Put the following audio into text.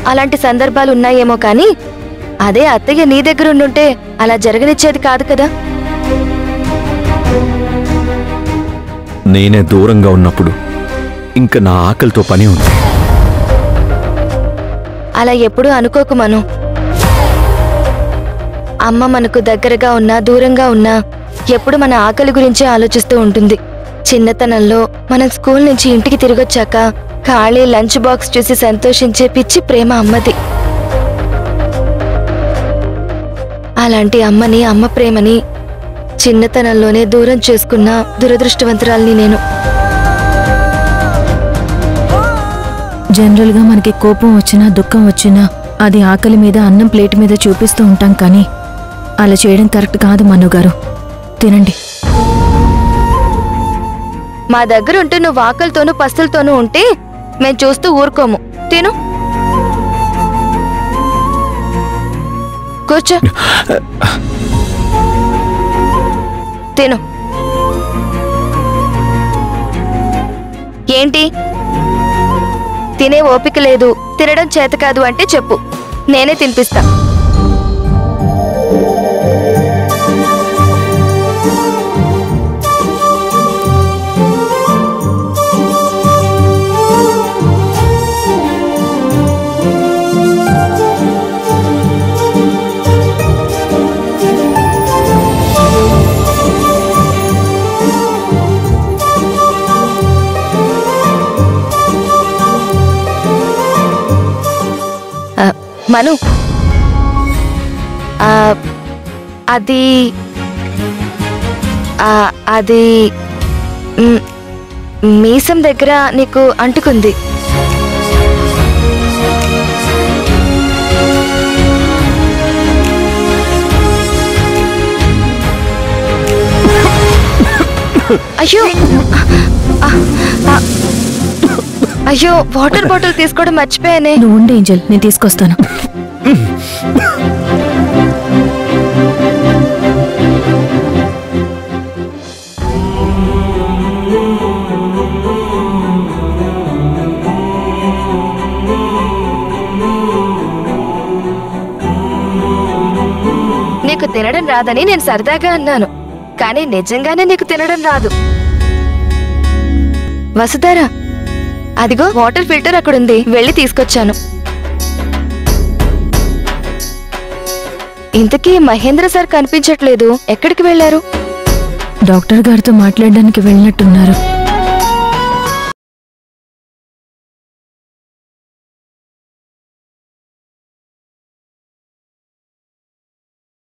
అలాంటి సందర్భాలు ఉన్నాయేమో కానీ అదే అత్తయ్య నీ దగ్గర ఉండుంటే అలా జరగనిచ్చేది కాదు కదా నేనే దూరంగా ఉన్నప్పుడు ఇంకా నా ఆకలితో పని ఉంది అలా ఎప్పుడూ అనుకోకు మను అమ్మ మనకు దగ్గరగా ఉన్నా దూరంగా ఉన్నా ఎప్పుడు మన ఆకలి గురించే ఆలోచిస్తూ ఉంటుంది చిన్నతనంలో మనం స్కూల్ నుంచి ఇంటికి తిరిగొచ్చాక ఖాళీ లంచ్ బాక్స్ చూసి సంతోషించే పిచ్చి ప్రేమ అమ్మది అలాంటి అమ్మని అమ్మ ప్రేమని చిన్నతనంలోనే దూరం చేసుకున్న దురదృష్టవంతురాల్ని నేను జనరల్గా మనకి కోపం వచ్చినా దుఃఖం వచ్చినా అది ఆకలి మీద అన్నం ప్లేట్ మీద చూపిస్తూ ఉంటాం కానీ అలా చేయడం కరెక్ట్ కాదు మను గారు తినండి మా దగ్గర ఉంటే నువ్వు ఆకలితోనూ పస్తులతోనూ ఉంటే మేం చూస్తూ ఊరుకోము తిను కూర్చో తిను ఏంటి తినే ఓపిక లేదు తినడం చేత కాదు అంటే చెప్పు నేనే తినిపిస్తా ఆ, మను ఆ, అది ఆ, అది మ్, మీసం దగ్గర నీకు అంటుకుంది అయ్యో ఆ, ఆ, అయ్యో వాటర్ బాటిల్ తీసుకోవడం మర్చిపోయానే నువ్వు ఉండే ఏంజల్ నేను తీసుకొస్తాను నీకు తినడం రాదని నేను సరదాగా అన్నాను కానీ నిజంగానే నీకు తినడం రాదు వసుధారా అదిగో వాటర్ ఫిల్టర్ అక్కడుంది వెళ్ళి తీసుకొచ్చాను ఇంతకీ మహేంద్ర సార్ కనిపించట్లేదు ఎక్కడికి వెళ్ళారు డాక్టర్ గారితో మాట్లాడడానికి వెళ్ళినట్టున్నారు